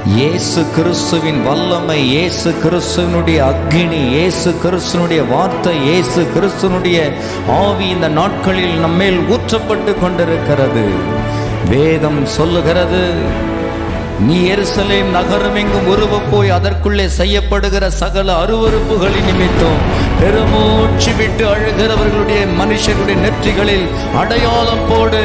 இயேசு கிறிஸ்துவின் வல்லமை இயேசு கிறிஸ்துவனுடைய அக்னி இயேசு கிறிஸ்துவனுடைய வார்த்தை இயேசு கிறிஸ்துவனுடைய ஆவி இந்த நாட்களில் நம்மேல் ஊற்றப்பட்டு கொண்டிருக்கிறது வேதம் சொல்லுகிறது நீ எருசலேம் நகரம் எங்கும் உருவ போய் அதற்குள்ளே செய்யப்படுகிற சகல அருவருப்புகளின் நிமித்தம் பெருமூச்சு விட்டு அழுகிறவர்களுடைய மனுஷருடைய நெற்றிகளில் அடையாளம் போடு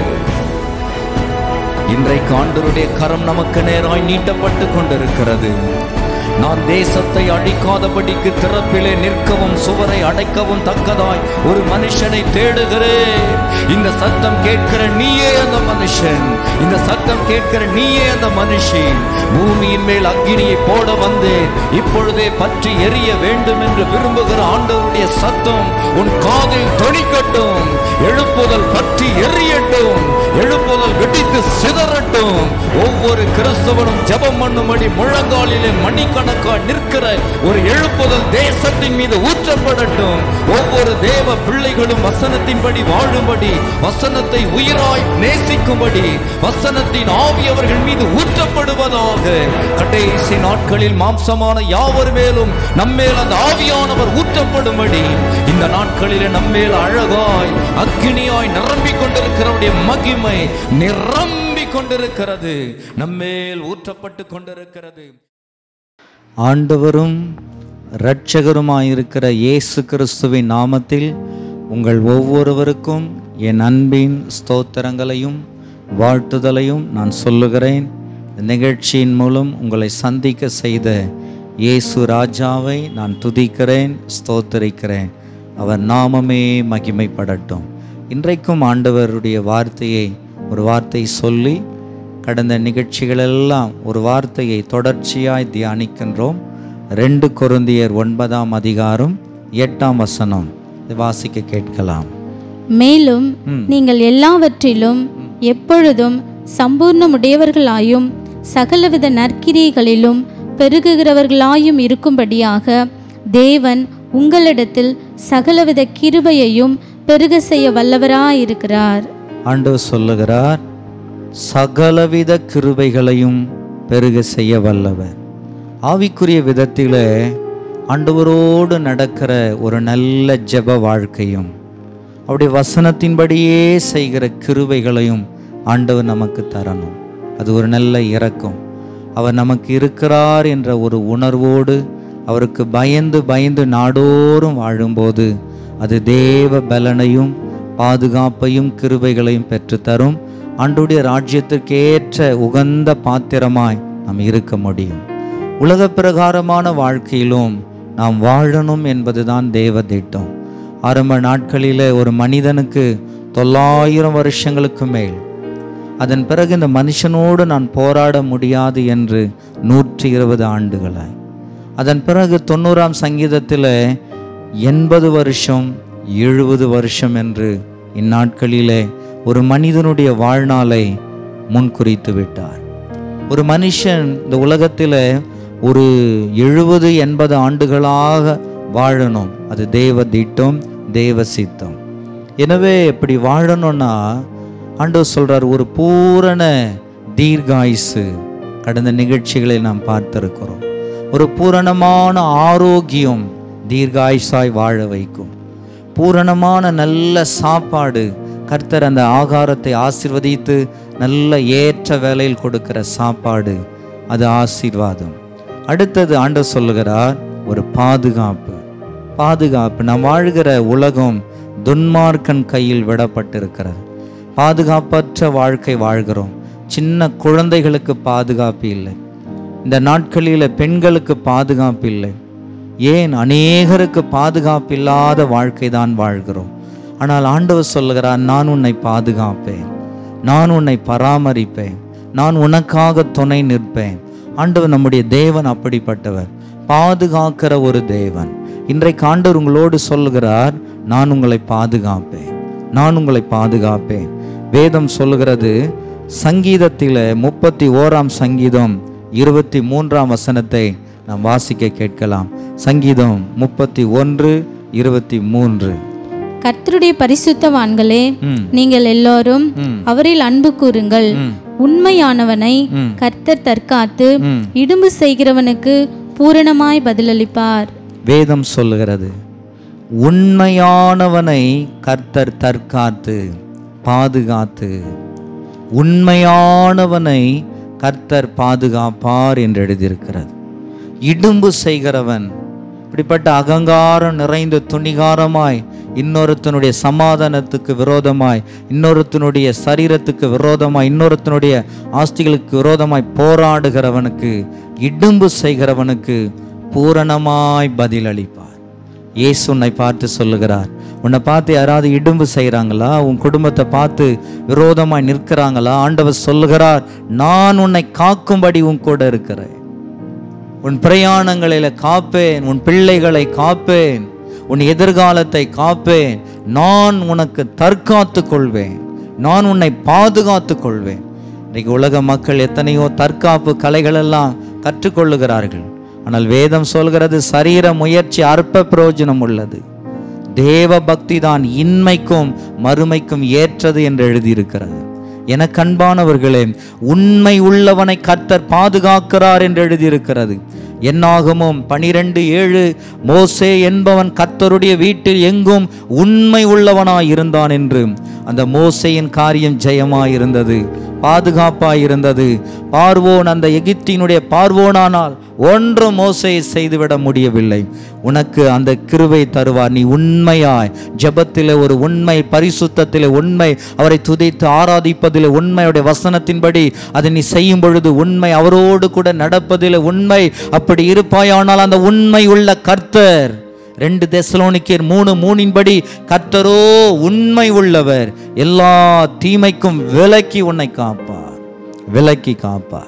இன்றைக்கு ஆண்டவருடைய கரம் நமக்கு நேராய் நீட்டப்பட்டு கொண்டிருக்கிறது நான் தேசத்தை அழிக்காதபடிக்கு திறப்பிலே நிற்கவும் சுவரை அடைக்கவும் தக்கதாய் ஒரு மனுஷனை தேடுகிறேன் இந்த சத்தம் கேட்கிற நீயே அந்த மனுஷன் இந்த சத்தம் கேட்கிற நீயே அந்த மனுஷி பூமியின் மேல் அக்கினியை போட வந்தேன் இப்பொழுதே பற்றி எரிய வேண்டும் என்று விரும்புகிற ஆண்டவருடைய சத்தம் உன் காதில் தொனிக்கட்டும் எழுப்புதல் பற்றி எரியட்டும் எழுப்புதல் வெடித்து சிதறட்டும் ஒவ்வொரு கிறிஸ்தவனும் ஜெபம் பண்ணும்படி முழங்காலிலே மணிக்கணக்காய் நிற்கிற ஒரு எழுப்புதல் தேசத்தின் மீது ஊற்றப்படட்டும் ஒவ்வொரு தேவ பிள்ளைகளும் வசனத்தின்படி வாழும்படி வசனத்தை உயிராய் நேசிக்கும்படி வசனத்தின் ஆவி அவர்கள் மீது ஊற்றப்படுவதாக கடைசி நாட்களில் மாம்சமான யாவர் மேலும் நம்மேல் அந்த ஆவியானவர் ஊற்றப்படும்படி இந்த நாட்களிலே நம்மேல் அழகாய் அக்கினியாய் நிரம்பிக் கொண்டிருக்கிறவருடைய மகிமை நிரம்பிக் கொண்டிருக்கிறது நம்மேல் ஊற்றப்பட்டு கொண்டிருக்கிறது ஆண்டவரும் இரட்சகருமாயிருக்கிற இயேசு கிறிஸ்துவின் நாமத்தில் உங்கள் ஒவ்வொருவருக்கும் என் அன்பின் ஸ்தோத்திரங்களையும் வாழ்த்துதலையும் நான் சொல்லுகிறேன் இந்த நிகழ்ச்சியின் மூலம் உங்களை சந்திக்க செய்த இயேசு ராஜாவை நான் துதிக்கிறேன் ஸ்தோத்தரிக்கிறேன் அவர் நாமமே மகிமைப்படட்டும் இன்றைக்கும் ஆண்டவருடைய வார்த்தையை ஒரு வார்த்தை சொல்லி கடந்த நிகழ்ச்சிகளெல்லாம் ஒரு வார்த்தையை தொடர்ச்சியாய் தியானிக்கின்றோம் ரெண்டு கொருந்தியர் ஒன்பதாம் அதிகாரம் எட்டாம் வசனம் இதை வாசிக்க கேட்கலாம் மேலும் ம். நீங்கள் எல்லாவற்றிலும் எப்பொழுதும் சம்பூர்ணமுடையவர்களாயும் சகலவித நற்கிரியைகளிலும் பெருகுகிறவர்களாயும் இருக்கும்படியாக தேவன் உங்களிடத்தில் சகலவித கிருபையையும் பெருக செய்ய வல்லவராயிருக்கிறார் ஆண்டவர் சொல்லுகிறார் சகலவித கிருபைகளையும் பெருக செய்ய வல்லவர் ஆவிக்குரிய விதத்தில் ஆண்டவரோடு நடக்கிற ஒரு நல்ல ஜெப வாழ்க்கையும் அவருடைய வசனத்தின்படியே செய்கிற கிருபைகளையும் ஆண்டவர் நமக்கு தரணும் அது ஒரு நல்ல இரக்கம் அவர் நமக்கு இருக்கிறார் என்ற ஒரு உணர்வோடு அவருக்கு பயந்து பயந்து நாடோறும் வாழும்போது அது தேவ பலனையும் பாதுகாப்பையும் கிருபைகளையும் பெற்றுத்தரும் ஆண்டுடைய ராஜ்யத்திற்கேற்ற உகந்த பாத்திரமாய் நாம் இருக்க முடியும் உலக பிரகாரமான வாழ்க்கையிலும் நாம் வாழணும் என்பதுதான் தேவ திட்டம் ஆரம்ப நாட்களிலே ஒரு மனிதனுக்கு தொள்ளாயிரம் வருஷங்களுக்கு மேல் அதன் பிறகு இந்த மனுஷனோடு நான் போராட முடியாது என்று நூற்றி இருபது ஆண்டுகளாய் அதன் பிறகு தொண்ணூறாம் சங்கீதத்தில் எண்பது வருஷம் எழுபது வருஷம் என்று இந்நாட்களிலே ஒரு மனிதனுடைய வாழ்நாளை முன்குறித்து விட்டார் ஒரு மனுஷன் இந்த உலகத்தில் ஒரு எழுபது எண்பது ஆண்டுகளாக வாழணும் அது தேவ திட்டம் தேவ சித்தம் எனவே இப்படி வாழணும்னா ஆண்டவர் சொல்றார் ஒரு பூரண தீர்காயுசு கடந்த நிகழ்ச்சிகளை நாம் பார்த்திருக்கிறோம் ஒரு பூரணமான ஆரோக்கியம் தீர்காயுசாய் வாழ வைக்கும் பூரணமான நல்ல சாப்பாடு கர்த்தர் அந்த ஆகாரத்தை ஆசிர்வதித்து நல்ல ஏற்ற வேலையில் கொடுக்கிற சாப்பாடு அது ஆசீர்வாதம் அடுத்தது ஆண்டவர் சொல்லுகிறார் ஒரு பாதுகாப்பு பாதுகாப்பு நாம் வாழ்கிற உலகம் துன்மார்க்கன் கையில் விடப்பட்டிருக்கிறது பாதுகாப்பற்ற வாழ்க்கை வாழ்கிறோம் சின்ன குழந்தைகளுக்கு பாதுகாப்பு இல்லை இந்த நாட்களில் பெண்களுக்கு பாதுகாப்பு இல்லை ஏன் அநேகருக்கு பாதுகாப்பு இல்லாத வாழ்க்கை தான் வாழ்கிறோம் ஆனால் ஆண்டவர் சொல்லுகிறார் நான் உன்னை பாதுகாப்பேன் நான் உன்னை பராமரிப்பேன் நான் உனக்காக துணை நிற்பேன் ஆண்டவர் நம்முடைய தேவன் அப்படிப்பட்டவர் பாதுகாக்கிற ஒரு தேவன் இன்றைக்கு ஆண்டவர் உங்களோடு சொல்லுகிறார் நான் உங்களை பாதுகாப்பேன் நான் உங்களை பாதுகாப்பேன் வேதம் சொல்லுகிறது சங்கீதத்தில முப்பத்தி ஓராம் சங்கீதம் இருபத்தி மூன்றாம் வசனத்தை நாம் வாசிக்க கேட்கலாம் சங்கீதம் முப்பத்தி ஒன்று இருபத்தி மூன்று கர்த்தருடைய பரிசுத்தவான்களே ம் நீங்கள் எல்லோரும் ம் அவரில் அன்பு கூறுங்கள் ம் உண்மையானவனை ம். கர்த்தர் தற்காத்து ம். இடும்பு செய்கிறவனுக்கு பூரணமாய் பதிலளிப்பார் வேதம் சொல்லுகிறது உண்மையானவனை கர்த்தர் தற்காத்து பாதுகாத்து உண்மையானவனை கர்த்தர் பாதுகாப்பார் என்று எழுதியிருக்கிறது இடும்பு செய்கிறவன் இப்படிப்பட்ட அகங்காரம் நிறைந்த துணிகாரமாய் இன்னொருத்தனுடைய சமாதானத்துக்கு விரோதமாய் இன்னொருத்தனுடைய சரீரத்துக்கு விரோதமாய் இன்னொருத்தனுடைய ஆஸ்திகளுக்கு விரோதமாய் போராடுகிறவனுக்கு இடும்பு செய்கிறவனுக்கு பூரணமாய் பதிலளிப்பார் இயேசு உன்னை பார்த்து சொல்லுகிறார் உன்னை பார்த்து யாராவது இடும்பு செய்கிறாங்களா உன் குடும்பத்தை பார்த்து விரோதமாய் நிற்கிறாங்களா ஆண்டவர் சொல்லுகிறார் நான் உன்னை காக்கும்படி உன் கூட இருக்கிறேன் உன் பிரயாணங்களில காப்பேன் உன் பிள்ளைகளை காப்பேன் உன் எதிர்காலத்தை காப்பேன் நான் உனக்கு தற்காத்து கொள்வேன் நான் உன்னை பாதுகாத்து கொள்வேன் இன்னைக்கு உலக மக்கள் எத்தனையோ தற்காப்பு கலைகள் எல்லாம் கற்றுக்கொள்ளுகிறார்கள் ஆனால் வேதம் சொல்கிறது சரீர முயற்சி அற்ப பிரயோஜனம் உள்ளது தேவ பக்தி தான் இன்மைக்கும் மறுமைக்கும் ஏற்றது என்று எழுதியிருக்கிறது எனக்கு அன்பானவர்களே உண்மை உள்ளவனை கர்த்தர் பாதுகாக்கிறார் என்று எழுதியிருக்கிறது என்னாகமும் பனிரெண்டு ஏழு மோசே என்பவன் கர்த்தருடைய வீட்டில் எங்கும் உண்மை உள்ளவனாய் இருந்தான் என்று அந்த மோசேயின் காரியம் ஜெயமாய் இருந்தது பாதுகாப்பாய் இருந்தது பார்வோன் அந்த எகிப்தினுடைய பார்வோனானால் ஒன்றும் மோசையை செய்துவிட முடியவில்லை உனக்கு அந்த கிருவை தருவார் நீ உண்மையாய் ஜெபத்திலே ஒரு உண்மை பரிசுத்தத்திலே உண்மை அவரை துதித்து ஆராதிப்பதிலே உண்மையுடைய வசனத்தின்படி அதை நீ செய்யும் பொழுது உண்மை அவரோடு கூட நடப்பதிலே உண்மை அப்படி இருப்பாயானால் அந்த உண்மை உள்ள கர்த்தர் ரெண்டு தெசலோனிக்கர் மூணு மூணின்படி கர்த்தரோ உண்மை உள்ளவர் எல்லா தீமைக்கும் விலக்கி உன்னை காப்பார் விலக்கி காப்பார்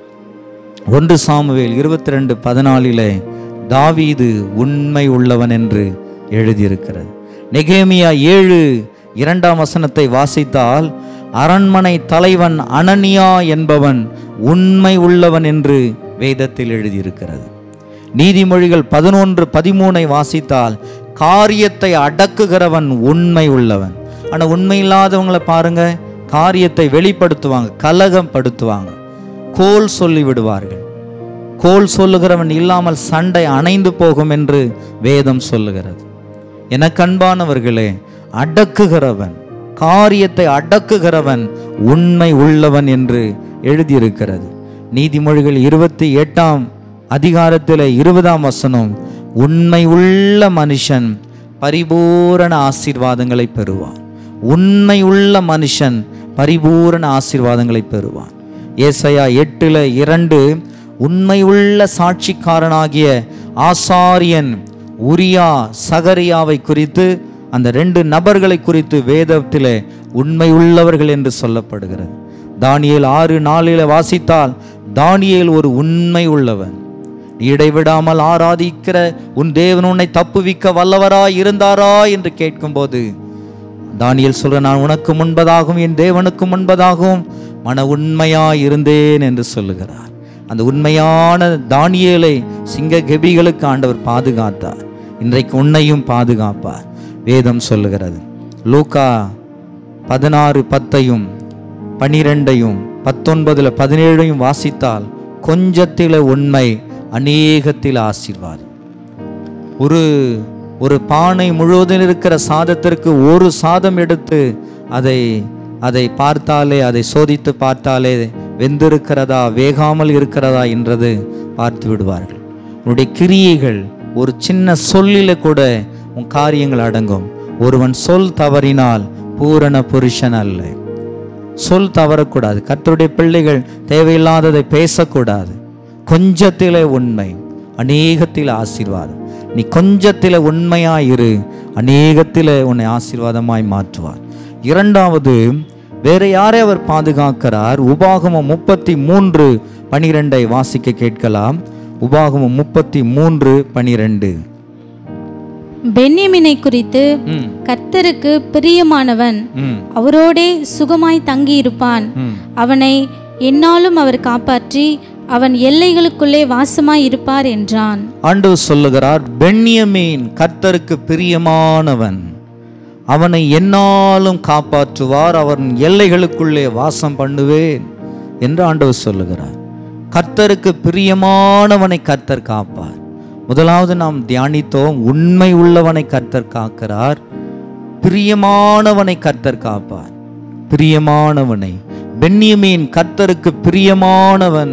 ஒன்று சாமுவேல் இருபத்தி ரெண்டு பதினாலிலே தாவீது உண்மை உள்ளவன் என்று எழுதியிருக்கிறது நெகேமியா ஏழு இரண்டாம் வசனத்தை வாசித்தால் அரண்மனை தலைவன் அனனியா என்பவன் உண்மை உள்ளவன் என்று வேதத்தில் எழுதியிருக்கிறது நீதிமொழிகள் பதினொன்று பதிமூனை வாசித்தால் காரியத்தை அடக்குகிறவன் உண்மை உள்ளவன் ஆனா உண்மை இல்லாதவங்களை பாருங்க காரியத்தை வெளிப்படுத்துவாங்க கலகம் படுத்துவாங்க கோல் சொல்லி விடுவார்கள் கோல் சொல்லுகிறவன் இல்லாமல் சண்டை அணைந்து போகும் என்று வேதம் சொல்லுகிறது எனக்கு அன்பானவர்களே அடக்குகிறவன் காரியத்தை அடக்குகிறவன் உண்மை உள்ளவன் என்று எழுதியிருக்கிறது நீதிமொழிகள் இருபத்தி எட்டாம் அதிகாரத்தில் இருபதாம் வசனம் உண்மை உள்ள மனுஷன் பரிபூரண ஆசீர்வாதங்களை பெறுவான் உண்மை உள்ள மனுஷன் பரிபூரண ஆசீர்வாதங்களை பெறுவான் ஏசையா எட்டுல இரண்டு உண்மை உள்ள சாட்சிக்காரனாகிய ஆசாரியன் உரியா சகரியாவை குறித்து அந்த ரெண்டு நபர்களை குறித்து வேதத்திலே உண்மை உள்ளவர்கள் என்று சொல்லப்படுகிறது தானியேல் ஆறு நாளில வாசித்தால் தானியேல் ஒரு உண்மை உள்ளவன் இடைவிடாமல் ஆராதிக்கிற உன் தேவன் உன்னை தப்புவிக்க வல்லவராய் இருந்தாரா என்று கேட்கும்போது தானியேல் சொல்ற நான் உனக்கு முன்பதாகவும் என் தேவனுக்கு முன்பதாகவும் மன உண்மையாய் இருந்தேன் என்று சொல்லுகிறார் அந்த உண்மையான தானியேலை சிங்க கெபிகளுக்கு ஆண்டவர் பாதுகாத்தார் இன்றைக்கு உன்னையும் பாதுகாப்பார் வேதம் சொல்லுகிறது லூக்கா பதினாறு பத்தையும் பனிரெண்டையும் பத்தொன்பதுல பதினேழையும் வாசித்தால் கொஞ்சத்தில உண்மை அநேகத்தில் ஆசீர்வாதம் ஒரு ஒரு பானை முழுவதும் இருக்கிற சாதத்திற்கு ஒரு சாதம் எடுத்து அதை அதை பார்த்தாலே அதை சோதித்து பார்த்தாலே வெந்திருக்கிறதா வேகாமல் இருக்கிறதா என்றது பார்த்து விடுவார்கள் உன்னுடைய கிரியைகள் ஒரு சின்ன சொல்லில கூட உன் காரியங்கள் அடங்கும் ஒருவன் சொல் தவறினால் பூரண புருஷன் அல்ல சொல் தவறக்கூடாது கர்த்தருடைய பிள்ளைகள் தேவையில்லாததை பேசக்கூடாது கொஞ்சத்திலே உண்மை அநேகத்தில் ஆசீர்வாதம் நீ கொஞ்சத்திலே உண்மையாயிரு அநேகத்திலே உன்னை ஆசீர்வாதமாய் மாற்றுவார் இரண்டாவது வேற யாரை அவர் பாதுகாக்கிறார் உபாகமம் முப்பத்தி மூன்று பனிரெண்டை வாசிக்க கேட்கலாம் உபாகமம் முப்பத்தி மூன்று பனிரெண்டு பென்யமினை குறித்து ம் கர்த்தருக்கு பிரியமானவன் ம் அவரோடே சுகமாய் தங்கியிருப்பான் ம் அவனை என்னாலும் அவர் காப்பாற்றி அவன் எல்லைகளுக்குள்ளே வாசமாய் இருப்பார் என்றான் ஆண்டவர் சொல்லுகிறார் பென்யமீன் கர்த்தருக்கு பிரியமானவன் அவனை என்னாலும் காப்பாற்றுவார் அவன் எல்லைகளுக்குள்ளே வாசம் பண்ணுவேன் என்று ஆண்டவர் சொல்லுகிறார் கர்த்தருக்கு பிரியமானவனை கர்த்தர் காப்பார் முதலாவது நாம் தியானித்தோம் உண்மை உள்ளவனை கர்த்தர் காக்கிறார் பிரியமானவனை கர்த்தர் காப்பார் பிரியமானவனை பென்யமீன் கர்த்தருக்கு பிரியமானவன்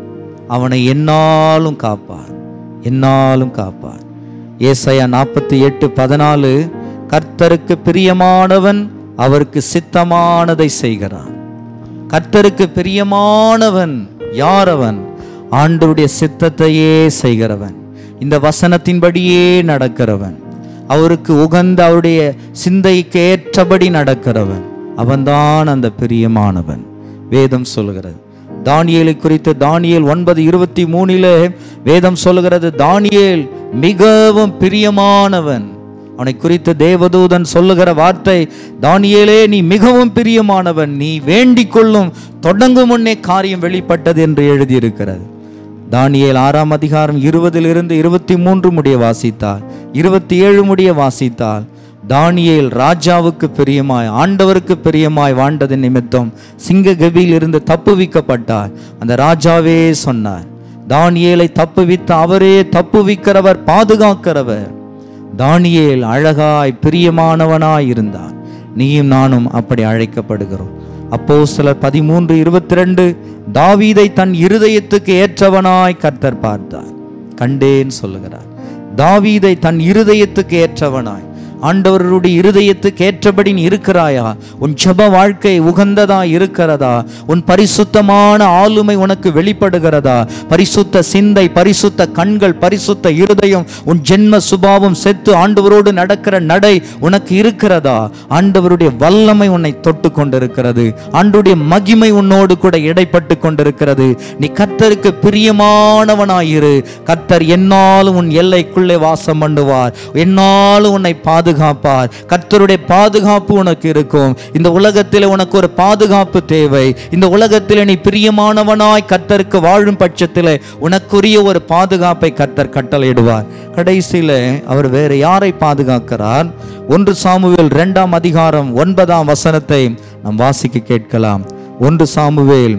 அவனை என்னாலும் காப்பார் என்னாலும் காப்பார் ஏசாயா நாற்பத்தி எட்டு பதினாலு கர்த்தருக்கு பிரியமானவன் அவருக்கு சித்தமானதை செய்கிறான் கர்த்தருக்கு பிரியமானவன் யார் அவன் ஆண்டவருடைய சித்தத்தையே செய்கிறவன் இந்த வசனத்தின்படியே நடக்கிறவன் அவருக்கு உகந்த அவருடைய சிந்தைக்கு ஏற்றபடி நடக்கிறவன் அவன்தான் அந்த பிரியமானவன் வேதம் சொல்கிறது தானியேலை குறித்து தானியேல் ஒன்பது இருபத்தி மூணிலே வேதம் சொல்லுகிறது தானியேல் மிகவும் பிரியமானவன் அவனை குறித்து தேவதூதன் சொல்லுகிற வார்த்தை தானியேலே நீ மிகவும் பிரியமானவன் நீ வேண்டிக் கொள்ளும் தொடங்கும் முன்னே காரியம் வெளிப்பட்டது என்று எழுதியிருக்கிறது தானியேல் ஆறாம் அதிகாரம் இருபதிலிருந்து இருபத்தி மூன்று முடிய வாசித்தார் இருபத்தி ஏழு முடிய வாசித்தால் தானியேல் ராஜாவுக்கு பிரியமாய் ஆண்டவருக்கு பிரியமாய் வாழ்ந்தது நிமித்தம் சிங்க கபியில் இருந்து தப்புவிக்கப்பட்டார் அந்த ராஜாவே சொன்னார் தானியேலை தப்புவித்த அவரே தப்புவிக்கிறவர் பாதுகாக்கிறவர் தானியேல் அழகாய் பிரியமானவனாய் இருந்தான் நீயும் நானும் அப்படி அழைக்கப்படுகிறோம் அப்போ சிலர் பதிமூன்று இருபத்தி ரெண்டு தாவீதை தன் இருதயத்துக்கு ஏற்றவனாய் கர்த்தர் பார்த்தார் கண்டேன் சொல்லுகிறார் தாவீதை தன் இருதயத்துக்கு ஏற்றவனாய் ஆண்டவருடைய இருதயத்துக்கு ஏற்றபடி நீ இருக்கிறாயா உன் ஜெப வாழ்க்கை உகந்ததா இருக்கிறதா உன் பரிசுத்தமான ஆளுமை உனக்கு வெளிப்படுகிறதா பரிசுத்த சிந்தை பரிசுத்த கண்கள் பரிசுத்த இருதயம் உன் ஜென்ம சுபாவம் செத்து ஆண்டவரோடு நடக்கிற நடை உனக்கு இருக்கிறதா ஆண்டவருடைய வல்லமை உன்னை தொட்டு கொண்டிருக்கிறது ஆண்டவருடைய மகிமை உன்னோடு கூட இடைப்பட்டு கொண்டிருக்கிறது நீ கர்த்தருக்கு பிரியமானவனாயிரு கர்த்தர் என்னாலும் உன் எல்லைக்குள்ளே வாசம் பண்ணுவார் என்னாலும் உன்னை பாதுகாப்பார் கர்த்தருடைய பாதுகாப்பு உனக்கு இருக்கும் இந்த உலகத்தில் உனக்கு ஒரு பாதுகாப்பு தேவை இந்த உலகத்தில் நீ பிரியமானவனாய் கர்த்தருக்கு வாழும் பட்சத்தில் உனக்குரிய ஒரு பாதுகாப்பை கர்த்தர் கட்டளையிடுவார் கடைசியில அவர் வேற யாரை பாதுகாக்கிறார் ஒன்று சாமுவேல் இரண்டாம் அதிகாரம் ஒன்பதாம் வசனத்தை நாம் வாசிக்க கேட்கலாம் ஒன்று சாமுவேல்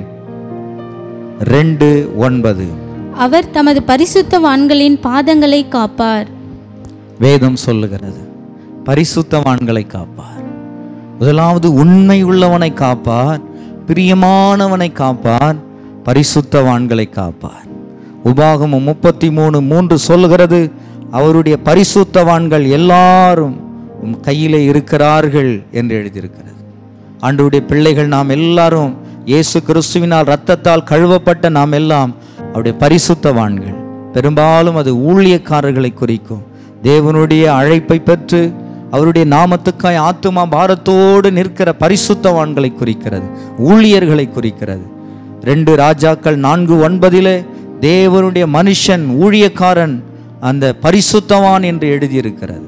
ரெண்டு ஒன்பது அவர் தமது பரிசுத்தவான்களின் பாதங்களை காப்பார் வேதம் சொல்லுகிறது பரிசுத்தவான்களை காப்பார் முதலாவது உண்மை உள்ளவனை காப்பார் பிரியமானவனை காப்பார் பரிசுத்தவான்களை காப்பார் உபாகமம் முப்பத்தி மூணு மூன்று சொல்லுகிறது அவருடைய பரிசுத்தவான்கள் எல்லாரும் உம் கையிலே இருக்கிறார்கள் என்று எழுதியிருக்கிறது ஆண்டவருடைய பிள்ளைகள் நாம் எல்லாரும் இயேசு கிறிஸ்துவினால் இரத்தத்தால் கழுவப்பட்ட நாம் எல்லாம் அவருடைய பரிசுத்தவான்கள் பெரும்பாலும் அது ஊழியக்காரர்களை குறிக்கும் தேவனுடைய அழைப்பை பெற்று அவருடைய நாமத்துக்காய் ஆத்துமா பாரத்தோடு நிற்கிற பரிசுத்தவான்களை குறிக்கிறது ஊழியர்களை குறிக்கிறது ரெண்டு ராஜாக்கள் நான்கு ஒன்பதிலே தேவனுடைய மனுஷன் ஊழியக்காரன் அந்த பரிசுத்தவான் என்று எழுதியிருக்கிறது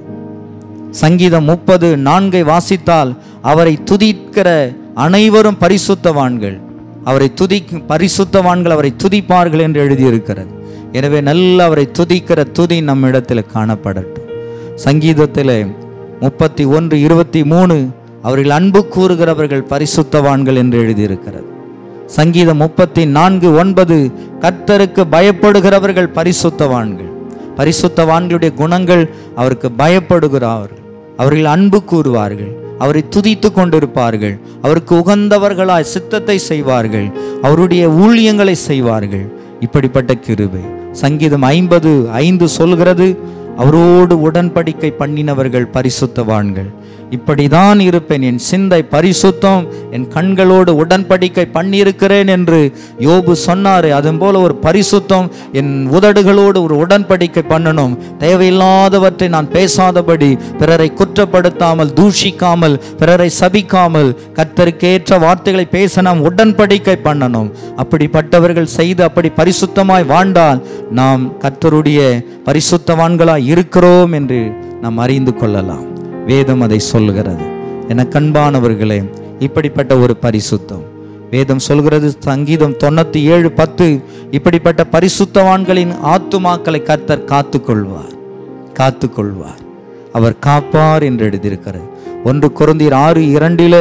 சங்கீதம் முப்பது நான்கை வாசித்தால் அவரை துதிக்கிற அனைவரும் பரிசுத்தவான்கள் அவரை துதி பரிசுத்தவான்கள் அவரை துதிப்பார்கள் என்று எழுதியிருக்கிறது எனவே நல்ல அவரை துதிக்கிற துதி நம்மிடத்தில் காணப்படட்டும் சங்கீதத்தில் முப்பத்தி ஒன்று இருபத்தி மூணு அவர்கள் அன்பு கூறுகிறவர்கள் பரிசுத்தவான்கள் என்று எழுதியிருக்கிறது சங்கீதம் முப்பத்தி நான்கு ஒன்பது கர்த்தருக்கு பயப்படுகிறவர்கள் பரிசுத்தவான்கள் பரிசுத்தவான்களுடைய குணங்கள் அவருக்கு பயப்படுகிறார்கள் அவர்கள் அன்பு கூறுவார்கள் அவரை துதித்து கொண்டிருப்பார்கள் அவருக்கு உகந்தவர்களாய் சித்தத்தை செய்வார்கள் அவருடைய ஊழியங்களை செய்வார்கள் இப்படிப்பட்ட கிருபை சங்கீதம் ஐம்பது ஐந்து சொல்கிறது அவரோடு உடன்படிக்கை பண்ணினவர்கள் பரிசுத்தவான்கள் இப்படிதான் இருப்பேன் என் சிந்தை பரிசுத்தம் என் கண்களோடு உடன்படிக்கை பண்ணியிருக்கிறேன் என்று யோபு சொன்னாரு அதுவும் போல ஒரு பரிசுத்தம் என் உதடுகளோடு ஒரு உடன்படிக்கை பண்ணணும் தேவையில்லாதவற்றை நான் பேசாதபடி பிறரை குற்றப்படுத்தாமல் தூஷிக்காமல் பிறரை சபிக்காமல் கர்த்தருக்கேற்ற வார்த்தைகளை பேச நாம் உடன்படிக்கை பண்ணணும் அப்படிப்பட்டவர்கள் செய்து அப்படி பரிசுத்தமாய் வாழ்ந்தால் நாம் கர்த்தருடைய பரிசுத்தவான்களாய் இருக்கிறோம் என்று நாம் அறிந்து கொள்ளலாம் வேதம் அதை சொல்லுகிறது என கண்பானவர்களே இப்படிப்பட்ட ஒரு பரிசுத்தம் வேதம் சொல்கிறது சங்கீதம் தொண்ணூத்தி ஏழு பத்து இப்படிப்பட்ட பரிசுத்தவான்களின் ஆத்துமாக்களை கர்த்தர் காத்து கொள்வார் காத்து கொள்வார் அவர் காப்பார் என்று எழுதியிருக்கிறது ஒன்று குருந்தீர் ஆறு இரண்டிலே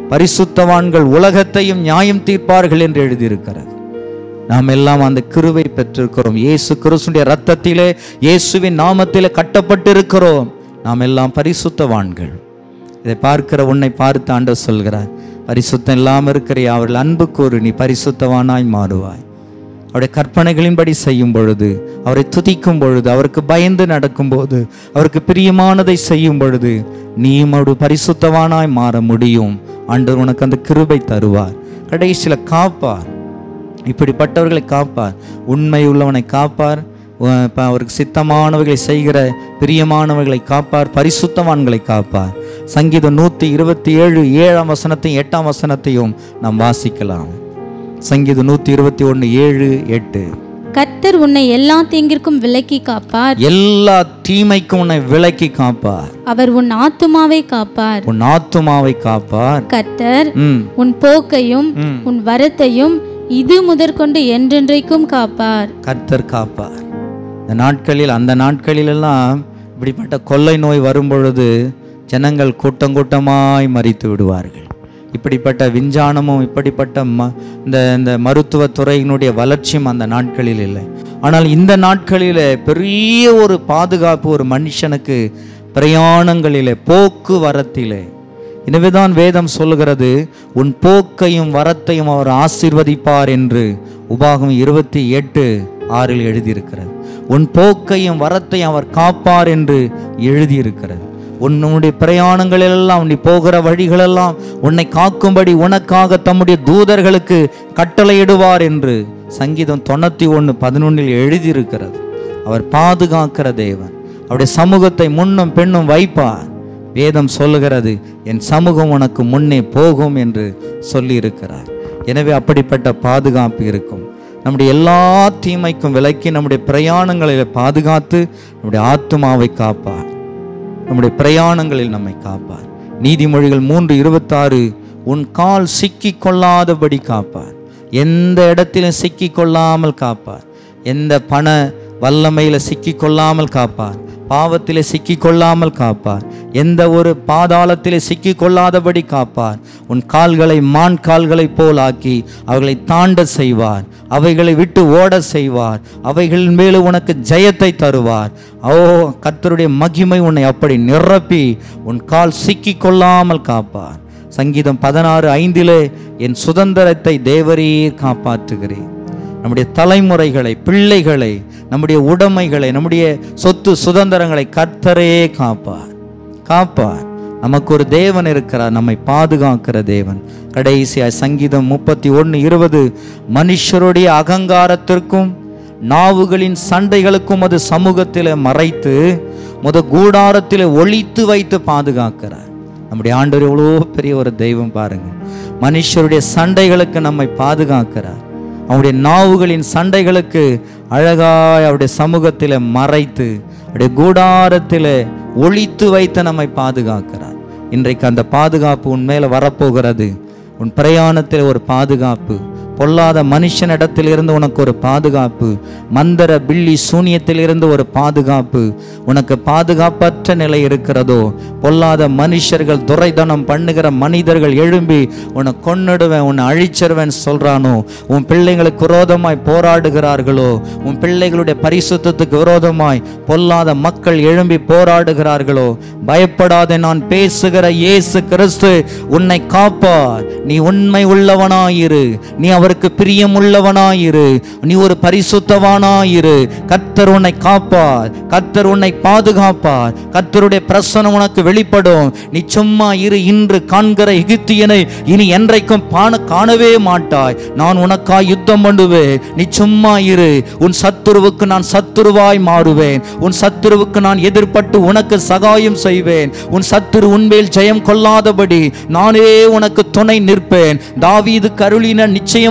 பரிசுத்தவான்கள் உலகத்தையும் நியாயம் தீர்ப்பார்கள் என்று எழுதியிருக்கிறது நாம் எல்லாம் அந்த கிருவை பெற்றிருக்கிறோம் இயேசு கிறிஸ்துடைய ரத்தத்திலே இயேசுவின் நாமத்திலே கட்டப்பட்டிருக்கிறோம் நாம் எல்லாம் பரிசுத்தவான்கள் இதை பார்க்கிற உன்னை பார்த்து ஆண்டவர் சொல்கிறார் பரிசுத்தம் இல்லாமல் இருக்கிற அவர்கள் அன்பு கூறு நீ பரிசுத்தவானாய் மாறுவாய் அவருடைய கற்பனைகளின்படி செய்யும் பொழுது அவரை துதிக்கும் பொழுது அவருக்கு பயந்து நடக்கும்போது அவருக்கு பிரியமானதை செய்யும் பொழுது நீயும் அவருடைய பரிசுத்தவானாய் மாற முடியும் ஆண்டவர் உனக்கு அந்த கிருபை தருவார் கடைசியில் காப்பார் இப்படிப்பட்டவர்களை காப்பார் உண்மை உள்ளவனை காப்பார் உ- ப- அவருக்கு சித்தமானவர்களை செய்கிற பிரியமானவர்களை காப்பார் பரிசுத்தவான்களை காப்பார் சங்கீதம் நூத்தி இருபத்தி ஏழு ஏழாம் வசனத்தையும் எட்டாம் வசனத்தையும் நாம் வாசிக்கலாம் சங்கீதம் நூத்தி இருபத்தி ஒன்று ஏழு எட்டு கர்த்தர் உன்னை எல்லா தீங்கிற்கும் விலக்கி காப்பார் எல்லா தீமைக்கும் உன்னை விலக்கி காப்பார் அவர் உன் ஆத்துமாவை காப்பார் உன் ஆத்துமாவை காப்பார் கர்த்தர் ம் உன் போக்கையும் ம் உன் வரத்தையும் இது முதற்கொண்டு என்றென்றைக்கும் காப்பார் கர்த்தர் காப்பார் இந்த நாட்களில் அந்த நாட்களிலெல்லாம் இப்படிப்பட்ட கொள்ளை நோய் வரும்பொழுது ஜனங்கள் கூட்டம் கூட்டமாய் மறித்து விடுவார்கள் இப்படிப்பட்ட விஞ்ஞானமும் இப்படிப்பட்ட ம இந்த இந்த மருத்துவத் துறையினுடைய வளர்ச்சியும் அந்த நாட்களில் இல்லை ஆனால் இந்த நாட்களிலே பெரிய ஒரு பாதுகாப்பு ஒரு மனுஷனுக்கு பிரயாணங்களிலே போக்குவரத்திலே எனவேதான் வேதம் சொல்லுகிறது உன் போக்கையும் வரத்தையும் அவர் ஆசீர்வதிப்பார் என்று உபாகம் இருபத்தி எட்டு ஆறில் எழுதியிருக்கிறது உன் போக்கையும் வரத்தையும் அவர் காப்பார் என்று எழுதியிருக்கிறது உன்னுடைய பிரயாணங்களெல்லாம் நீ போகிற வழிகளெல்லாம் உன்னை காக்கும்படி உனக்காக தம்முடைய தூதர்களுக்கு கட்டளையிடுவார் என்று சங்கீதம் தொண்ணூத்தி ஒன்று பதினொன்னில் எழுதியிருக்கிறது அவர் பாதுகாக்கிற தேவன் அவருடைய சமூகத்தை முன்னும் பெண்ணும் வைப்பார் வேதம் சொல்லுகிறது என் சமூகம் உனக்கு முன்னே போகும் என்று சொல்லி இருக்கிறார் எனவே அப்படிப்பட்ட பாதுகாப்பு இருக்கும் நம்முடைய எல்லா தீமைக்கும் விலக்கி நம்முடைய பிரயாணங்களில் பாதுகாத்து நம்முடைய ஆத்துமாவை காப்பார் நம்முடைய பிரயாணங்களில் நம்மை காப்பார் நீதிமொழிகள் மூன்று இருபத்தாறு உன் கால் சிக்கி கொள்ளாதபடி காப்பார் எந்த இடத்திலும் சிக்கி கொள்ளாமல் காப்பார் எந்த பண வல்லமையில சிக்கி கொள்ளாமல் காப்பார் பாவத்திலே சிக்கி கொள்ளாமல் காப்பார் எந்த ஒரு பாதாளத்திலே சிக்கி கொள்ளாதபடி காப்பார் உன் கால்களை மான் கால்களைப் போல் ஆக்கி அவர்களை தாண்ட செய்வார் அவைகளை விட்டு ஓட செய்வார் அவைகளின் மேலும் உனக்கு ஜெயத்தை தருவார் ஓ கர்த்தருடைய மகிமை உன்னை அப்படி நிரப்பி உன் கால் சிக்கி கொள்ளாமல் காப்பார் சங்கீதம் பதினாறு ஐந்திலே என் சுதந்திரத்தை தேவரீர் காப்பாற்றுகிறேன் நம்முடைய தலைமுறைகளை பிள்ளைகளை நம்முடைய உடைமைகளை நம்முடைய சொத்து சுதந்திரங்களை கர்த்தரே காப்பார் காப்பார் நமக்கு ஒரு தேவன் இருக்கிறார் நம்மை பாதுகாக்கிற தேவன் கடைசியாய் சங்கீதம் முப்பத்தி ஒன்று இருபது மனுஷருடைய அகங்காரத்திற்கும் நாவுகளின் சண்டைகளுக்கும் அது சமூகத்திலே மறைத்து முத கூடாரத்திலே ஒளித்து வைத்து பாதுகாக்கிறார் நம்முடைய ஆண்டவர் எவ்வளோ பெரிய ஒரு தெய்வம் பாருங்க மனுஷருடைய சண்டைகளுக்கு நம்மை பாதுகாக்கிறார் அவருடைய நாவுகளின் சண்டைகளுக்கு அழகாய் அவருடைய சமூகத்திலே மறைத்து அவருடைய கூடாரத்திலே ஒளித்து வைத்து நம்மை பாதுகாக்கிறார் இன்றைக்கு அந்த பாதுகாப்பு உன் மேல வரப்போகிறது உன் பிரயாணத்தில் ஒரு பாதுகாப்பு பொல்லாத மனுஷனிடத்திலிருந்து உனக்கு ஒரு பாதுகாப்பு மந்தர பில்லி சூனியத்திலிருந்து ஒரு பாதுகாப்பு உனக்கு பாதுகாப்பற்ற நிலை இருக்கிறதோ பொல்லாத மனுஷர்கள் துரைதனம் பண்ணுகிற மனிதர்கள் எழும்பி உன்னை கொன்னுடுவேன் உன்னை அழிச்சிருவேன் சொல்றானோ உன் பிள்ளைங்களுக்கு விரோதமாய் போராடுகிறார்களோ உன் பிள்ளைகளுடைய பரிசுத்தத்துக்கு விரோதமாய் பொல்லாத மக்கள் எழும்பி போராடுகிறார்களோ பயப்படாதே நான் பேசுகிற இயேசு கிறிஸ்து உன்னை காப்பார் நீ உண்மை உள்ளவனாயிரு நீ அவருக்கு பிரியம் உள்ளவனாயிரு நீ ஒரு பரிசுத்தவானாயிரு கர்த்தர் உன்னை காப்பார் கர்த்தர் உன்னை பாதுகாப்பார் கர்த்தருடைய பிரசனம் உனக்கு வெளிப்படும் நீ சும்மா இரு இன்று காண்கிற எகிப்தியனை இனி என்றைக்கும் பான காணவே மாட்டாய் நான் உனக்காய் யுத்தம் பண்ணுவேன் நீ சும்மா இரு உன் சத்துருவுக்கு நான் சத்துருவாய் மாறுவேன் உன் சத்துருவுக்கு நான் எதிர்ப்பட்டு உனக்கு சகாயம் செய்வேன் உன் சத்துரு உன்மேல் ஜெயம் கொள்ளாதபடி நானே உனக்கு துணை நிற்பேன் தாவீது கருளின நிச்சயமா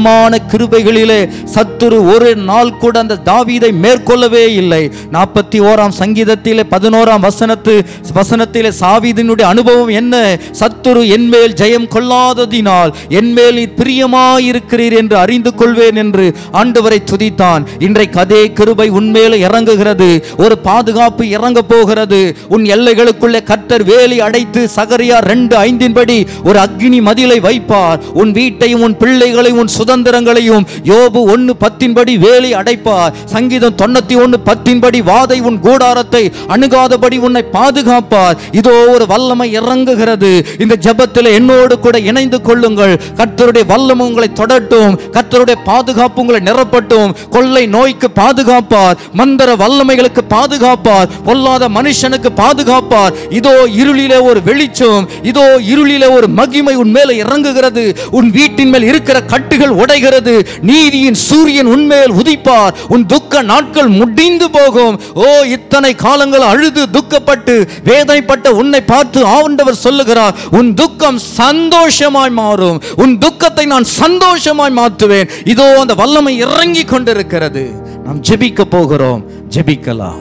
பிரியமான கிருபைகளிலே சத்துரு ஒரு நாள் கூட அந்த தாவீதை மேற்கொள்ளவே இல்லை நாற்பத்தி ஓராம் சங்கீதத்திலே பதினோராம் வசனத்து வசனத்திலே சாவீதினுடைய அனுபவம் என்ன சத்துரு என்மேல் ஜெயம் கொள்ளாததினால் என்மேல் நீர் பிரியமாயிருக்கிறீர் என்று அறிந்து கொள்வேன் என்று ஆண்டவரை துதித்தான் இன்றைக்கு அதே கிருபை உன்மேல இறங்குகிறது ஒரு பாதுகாப்பு இறங்க போகிறது உன் எல்லைகளுக்குள்ளே கர்த்தர் வேலி அடைத்து சகரியா ரெண்டு ஐந்தின்படி ஒரு அக்னி மதிலை வைப்பார் உன் வீட்டையும் உன் பிள்ளைகளையும் உன் சுதந்திரங்களையும் யோபு ஒன்னு பத்தின்படி வேலி அடைப்பார் சங்கீதம் தொண்ணூத்தி ஒன்னு பத்தின்படி வாதை உன் கூடாரத்தை அணுகாதபடி உன்னை பாதுகாப்பார் இதோ ஒரு வல்லமை இறங்குகிறது இந்த ஜெபத்தில் என்னோடு கூட இணைந்து கொள்ளுங்கள் கர்த்தருடைய வல்லமை உங்களை தொடட்டும் கர்த்தருடைய பாதுகாப்பு உங்களை நிரப்பட்டும் கொள்ளை நோய்க்கு பாதுகாப்பார் மந்திர வல்லமைகளுக்கு பாதுகாப்பார் பொல்லாத மனுஷனுக்கு பாதுகாப்பார் இதோ இருளிலே ஒரு வெளிச்சம் இதோ இருளிலே ஒரு மகிமை உன் மேல இறங்குகிறது உன் வீட்டின் மேல் இருக்கிற கட்டுகள் உடைகிறது நீதியின் சூரியன் உன்மேல் உதிப்பார் உன் துக்க நாட்கள் முடிந்து போகும் ஓ இத்தனை காலங்கள் அழுது துக்கப்பட்டு வேதனைப்பட்ட உன்னை பார்த்து ஆண்டவர் சொல்லுகிறார் உன் துக்கம் சந்தோஷமாய் மாறும் உன் துக்கத்தை நான் சந்தோஷமாய் மாற்றுவேன் இதோ அந்த வல்லமை இறங்கி கொண்டிருக்கிறது நாம் ஜெபிக்க போகிறோம் ஜெபிக்கலாம்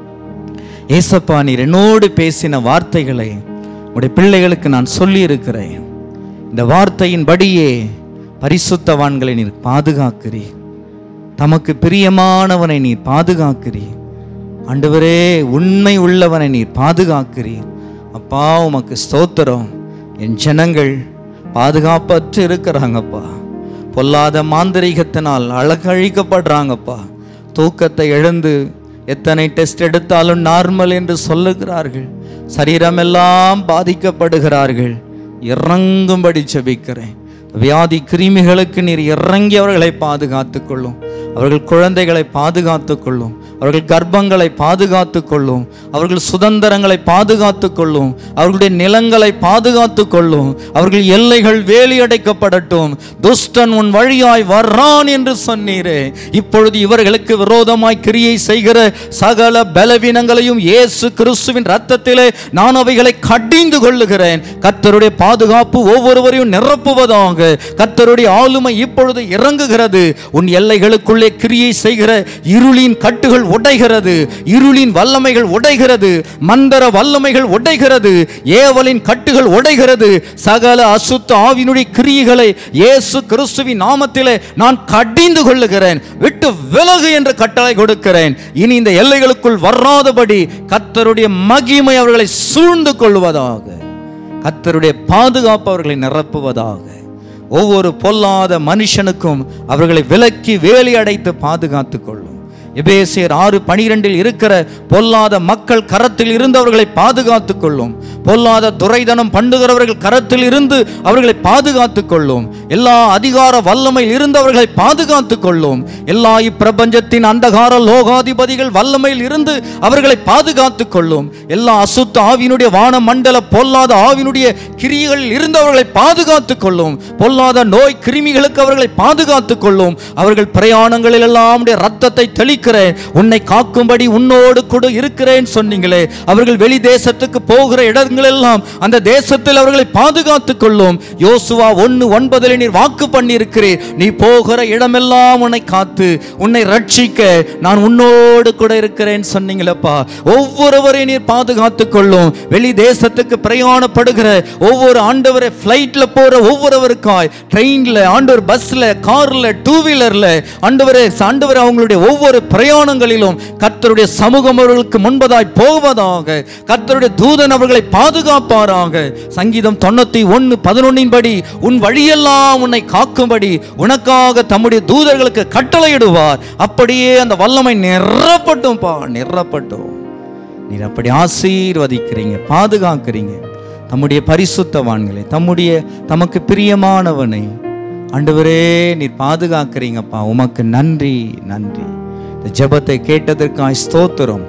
ஏசப்பா நீர் என்னோடு பேசின வார்த்தைகளை உடைய பிள்ளைகளுக்கு நான் சொல்லி இருக்கிறேன் இந்த வார்த்தையின்படியே பரிசுத்தவான்களை நீர் பாதுகாக்கிறீர் தமக்கு பிரியமானவனை நீர் பாதுகாக்கிறீர் ஆண்டவரே உண்மை உள்ளவனை நீர் பாதுகாக்கிறீர் அப்பா உமக்கு ஸ்தோத்திரம் என் ஜனங்கள் பாதுகாப்பற்று இருக்கிறாங்கப்பா பொல்லாத மாந்திரீகத்தினால் அழகழிக்கப்படுறாங்கப்பா தூக்கத்தை இழந்து எத்தனை டெஸ்ட் எடுத்தாலும் நார்மல் என்று சொல்லுகிறார்கள் சரீரமெல்லாம் பாதிக்கப்படுகிறார்கள் இறங்கும்படி ஜெபிக்கிறேன் வியாதி கிருமிகளுக்கு நீர் இறங்கி அவர்களை பாதுகாத்துக் கொள்ளும் அவர்கள் குழந்தைகளை பாதுகாத்துக் கொள்ளும் அவர்கள் கர்ப்பங்களை பாதுகாத்துக் கொள்ளும் அவர்கள் சுதந்திரங்களை பாதுகாத்துக் கொள்ளும் அவர்களுடைய நிலங்களை பாதுகாத்துக் கொள்ளும் அவர்கள் எல்லைகள் வேலியடைக்கப்படட்டும் துஷ்டன் உன் வழியாய் வர்றான் என்று சொன்னீரே இப்பொழுது இவர்களுக்கு விரோதமாய் கிரியை செய்கிற சகல பலவீனங்களையும் இயேசு கிறிஸ்துவின் ரத்தத்திலே நான் அவைகளை கடிந்து கொள்ளுகிறேன் கர்த்தருடைய பாதுகாப்பு ஒவ்வொருவரையும் நிரப்புவதாக கர்த்தருடைய ஆளுமை இப்பொழுது இறங்குகிறது உன் எல்லைகளுக்குள்ளே கிரியை செய்கிற இருளின் கட்டுகள் உடைகிறது இருளின் வல்லமைகள் உடைகிறது மந்தர வல்லமைகள் உடைகிறது ஏவலின் கட்டுகள் உடைகிறது சகல அசுத்த ஆவினுடைய கிரியைகளை இயேசு கிறிஸ்துவின் நாமத்திலே நான் கடிந்து கொள்ளுகிறேன் விட்டு விலகு என்று கட்டளை கொடுக்கிறேன் இனி இந்த எல்லைகளுக்குள் வராதபடி கர்த்தருடைய மகிமை அவர்களை சூழ்ந்து கொள்வதாக கர்த்தருடைய பாதுகாப்பு அவர்களை நிரப்புவதாக ஒவ்வொரு பொல்லாத மனுஷனுக்கும் அவர்களை விலக்கி வேலி அடைத்து பாதுகாத்துக் கொள்ளும் எபேசியர் ஆறு பனிரெண்டில் இருக்கிற பொல்லாத மக்கள் கரத்தில் இருந்து அவர்களை பாதுகாத்துக் கொள்ளும் பொல்லாத துரைதனம் பண்ணுகிறவர்கள் கரத்தில் இருந்து அவர்களை பாதுகாத்துக் கொள்ளும் எல்லா அதிகார வல்லமையில் இருந்து அவர்களை பாதுகாத்துக் கொள்ளும் எல்லா இப்பிரபஞ்சத்தின் அந்தகார லோகாதிபதிகள் வல்லமையில் இருந்து அவர்களை பாதுகாத்துக் கொள்ளும் எல்லா அசுத்த ஆவியினுடைய வான மண்டல பொல்லாத ஆவினுடைய கிரியைகளில் இருந்து அவர்களை பாதுகாத்துக் கொள்ளும் பொல்லாத நோய் கிருமிகளுக்கு அவர்களை பாதுகாத்துக் கொள்ளும் அவர்கள் பிரயாணங்களில் எல்லாம் உடைய ரத்தத்தை தெளிக்கிறேன் உன்னை காக்கும்படி உன்னோடு கூட இருக்கிறேன் சொன்னீங்களே அவர்கள் வெளி தேசத்துக்கு போகிற இடங்கள் எல்லாம் அந்த தேசத்தில் அவர்களை பாதுகாத்துக் கொள்ளும் யோசுவா ஒன்னு ஒன்பதில் நீர் வாக்கு பண்ணி இருக்கிறீர் நீ போகிற இடமெல்லாம் உன்னை காத்து உன்னை ரட்சிக்க நான் உன்னோடு கூட இருக்கிறேன் சொன்னீங்களப்பா ஒவ்வொருவரையும் நீர் பாதுகாத்துக் கொள்ளும் வெளி தேசத்துக்கு பிரயாணப்படுகிற ஒவ்வொரு ஆண்டவரை ஃப்ளைட்ல போற ஒவ்வொருவருக்காய் ட்ரெயின்ல ஆண்டவர் பஸ்ல கார்ல டூ வீலர்ல ஆண்டவரே ஆண்டவர் அவங்களுடைய ஒவ்வொரு பிரயாணங்களிலும் கர்த்தருடைய சமூகம் அவர்களுக்கு முன்பதாய் போவதாக கர்த்தருடைய தூதன் அவர்களை பாதுகாப்பாராக சங்கீதம் தொண்ணூத்தி ஒன்னு பதினொன்னின் படி உன் வழியெல்லாம் உன்னை காக்கும்படி உனக்காக தம்முடைய தூதர்களுக்கு கட்டளையிடுவார் அப்படியே அந்த வல்லமை நிறப்பட்டும் பா நிறப்பட்டும் நீர் அப்படி ஆசீர்வதிக்கிறீங்க பாதுகாக்கிறீங்க தம்முடைய பரிசுத்தவான்களை தம்முடைய தமக்கு பிரியமானவனை ஆண்டவரே நீர் பாதுகாக்கிறீங்கப்பா உமக்கு நன்றி நன்றி இந்த ஜெபத்தை கேட்டதற்காய் ஸ்தோத்திரம்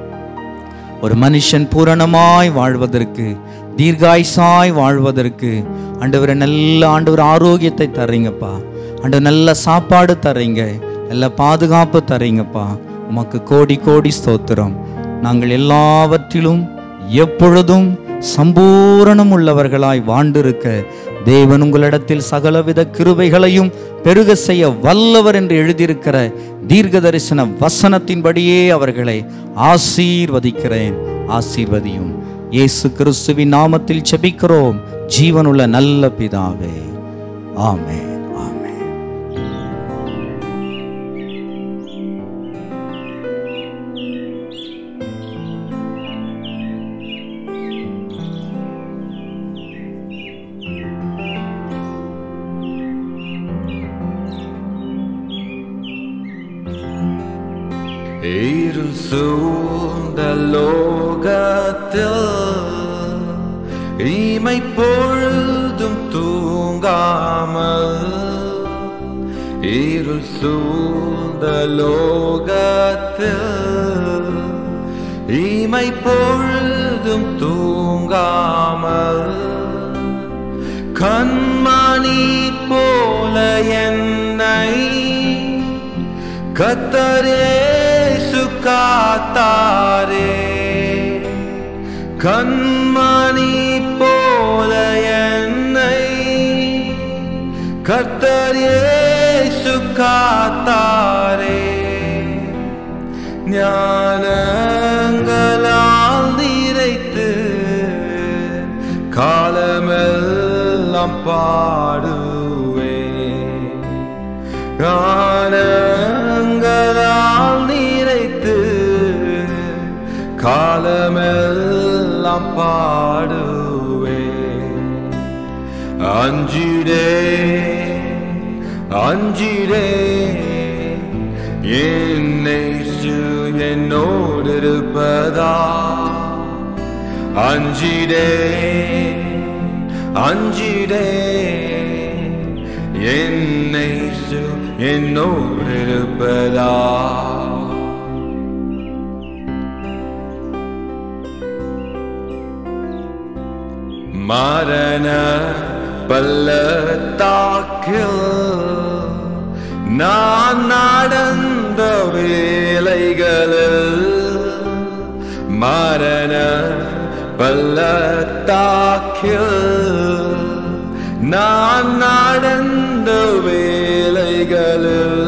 ஒரு மனுஷன் பூரணமாய் வாழ்வதற்கு தீர்காயுசாய் வாழ்வதற்கு ஆண்டவரை நல்ல ஆண்டவர் ஆரோக்கியத்தை தர்றீங்கப்பா ஆண்டவர் நல்ல சாப்பாடு தர்றீங்க நல்ல பாதுகாப்பு தர்றீங்கப்பா உமக்கு கோடி கோடி ஸ்தோத்திரம் நாங்கள் எல்லாவற்றிலும் எப்பொழுதும் சம்பூரணம் உள்ளவர்களாய் வாழ்ந்திருக்க தேவன் உங்களிடத்தில் சகலவித கிருபைகளையும் பெருக செய்ய வல்லவர் என்று எழுதியிருக்கிற தீர்க்க தரிசன வசனத்தின்படியே அவர்களை ஆசீர்வதிக்கிறேன் ஆசீர்வதியும் இயேசு கிறிஸ்துவின் நாமத்தில் செபிக்கிறோம் ஜீவனுள்ள நல்ல பிதாவே ஆமென் ஆமென் இருள் சூழ்ந்த லோகத்தில் இமை பொழுதும் தூங்காமல் இருள் சூழ்ந்த லோகத்தில் இமை பொழுதும் தூங்காமல் கண்மணி போல என்னை கத்தரேசு காத்தாரே கண்மணி போல என்னை கத்தரேசு காத்தாரே ஞானங்களால் நிறைத்து காலமெல்லாம் பாடுவேன் காலங்களால் நிறைத்து காலமெல்லாம் பாடுவேன் அஞ்சிடே அஞ்சிடே என்னை என்னோடு இருப்பதா அஞ்சிடே அஞ்சிடே என்னை என்னோடு இருப்பதா மரண பள்ளத்தாக்கில் நான் நடந்த வேலைகளில் மரண பள்ளத்தாக்கில் நான் நடந்த வேலைகளில்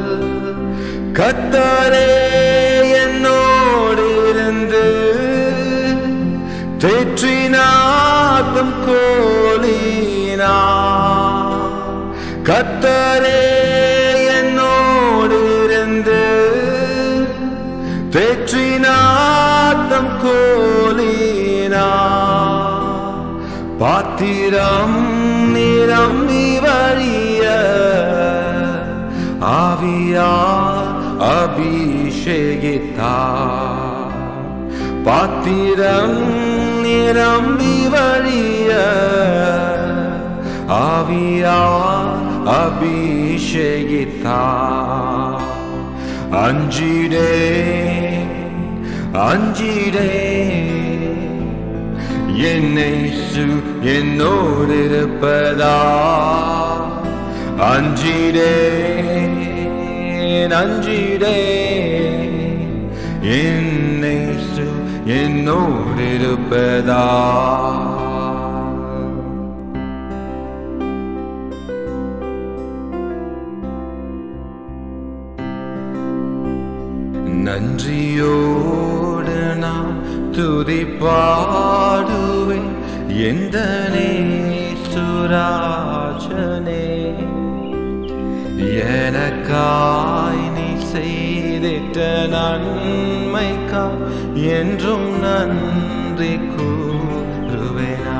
கத்தரே என்னோடு இருந்து தேற்றினாத்தம் கோலினா கத்தரே என்னோடு இருந்து தேற்றினாத்தம் கோலினா பாத்திரம் நிரம்பி வழிய ஆவியா அபிஷேகித்தா பாத்திரம் நிரம்பி வழிய ஆவியா அபிஷேகித்தா அஞ்சிடே அஞ்சிடே என்னை சு என்னோடு இருப்பதா அஞ்சிடே அஞ்சிடே என்னை சு என்னோடு இருப்பதா நன்றியோடு நான் துதி பாடுவேன் எந்த சுராஜனே எனக்காய் நீ செய்திட்ட நன்மைக்கா என்றும் நன்றி கூறுவேனா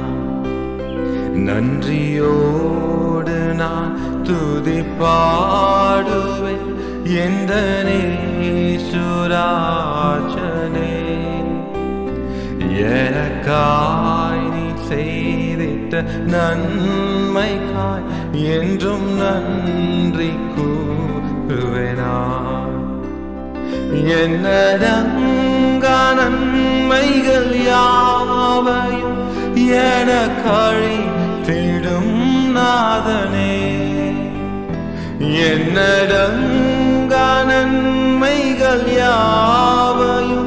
நன்றியோடு நான் துதி பாடுவேன் எந்த சுராஜனே எனக்காய் நீ செய்திட்ட நன்மைக்காய் என்றும் நன்றி கூறுவேனா என்னடங்க நன்மைகள் யாவையும் எனக்கழி தேடும் நாதனே என்னடங்க நன்மைகள் யாவையும்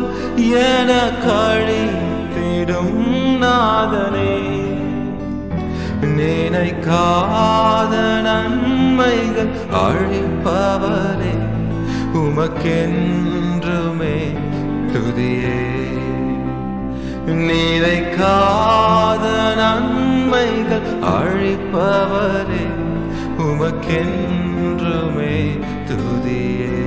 எனக்கழி தேடும் நாதனே நே நினைக்காத நன்மைகள் அழிப்பவரே உமக்கென்றுமே துதியே நினைக்காத நன்மைகள் அழிப்பவரே உமக்கென்றுமே துதியே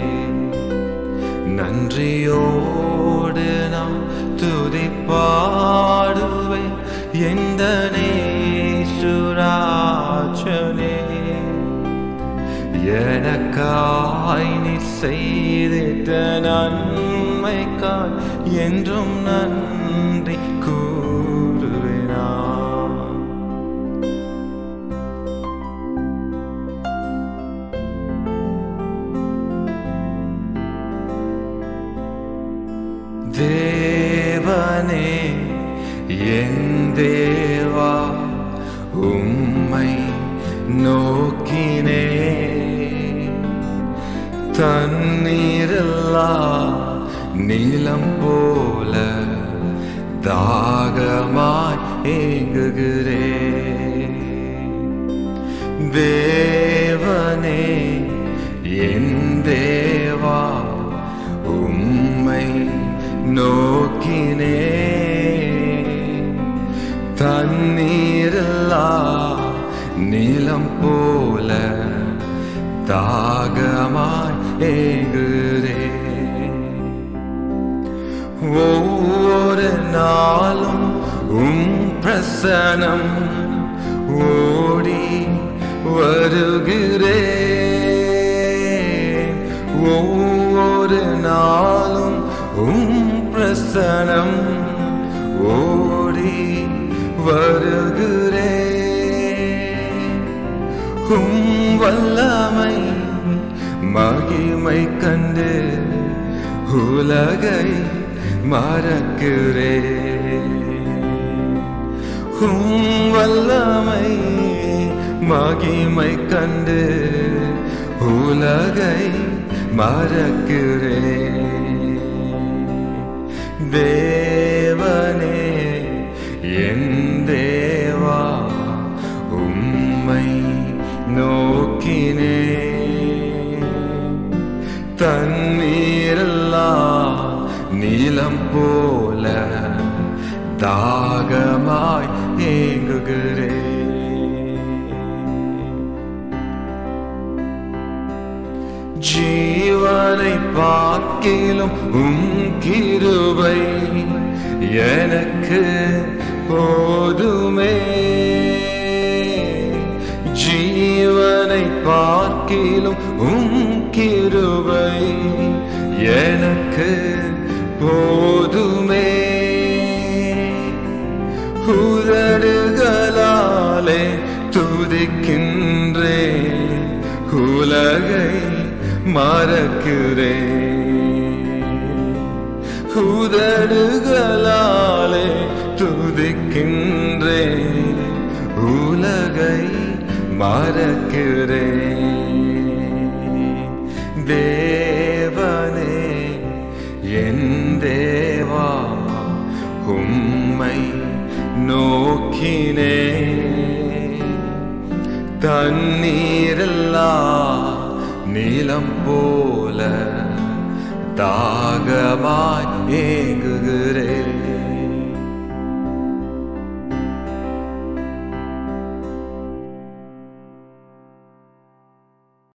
நன்றியோடு நாம் துதி பாடுவேன் எந்த நேசுராஜனே எனக்காய் நீ செய்திட்ட நன்மைக்காய் என்றும் நன்றி கூறுவேனா தேவனே என் தேவா உம்மை நோக்கினே தண்ணீரில்லா நீலம் போல தாகமாய் ஏங்குகிறே தேவனே என் தேவா உம்மை நோக்கினே தண்ணீரில்லா நீலம் போல தாகமாய் ஏங்குகிறே ஒவ்வொரு நாளும் உம் பிரசனம் ஓடி வருகிறே ஒவ்வொரு நாளும் உம் பிரசனம் ஓடி வருகிறே உம் வல்லமை மகிமை கண்டு உலகை மறக்கிறே உம் வல்லமை மகிமை கண்டு உலகை மறக்கிறே தேவனே என் தேவா உம்மை நோக்கினே தண்ணீரல்லா நீலம் போல தாகமாய் ஏங்குகிறே ஜீவனை பார்க்கிலும் உம் கிருபை எனக்கு போதுமே ஜீவனை பார்க்கிலும் உம் கிருபை எனக்கு போதுமே உதடுகளாலே துதிக்கின்றே உலகை மறக்கிறே உதடுகளாலே துதிக்கின்றே உலகை மறக்கிறே தேவனே என் தேவா உம்மை நோக்கினே தண்ணீரல்லா நீலம் போல தாகமாய் ஏங்குகிறே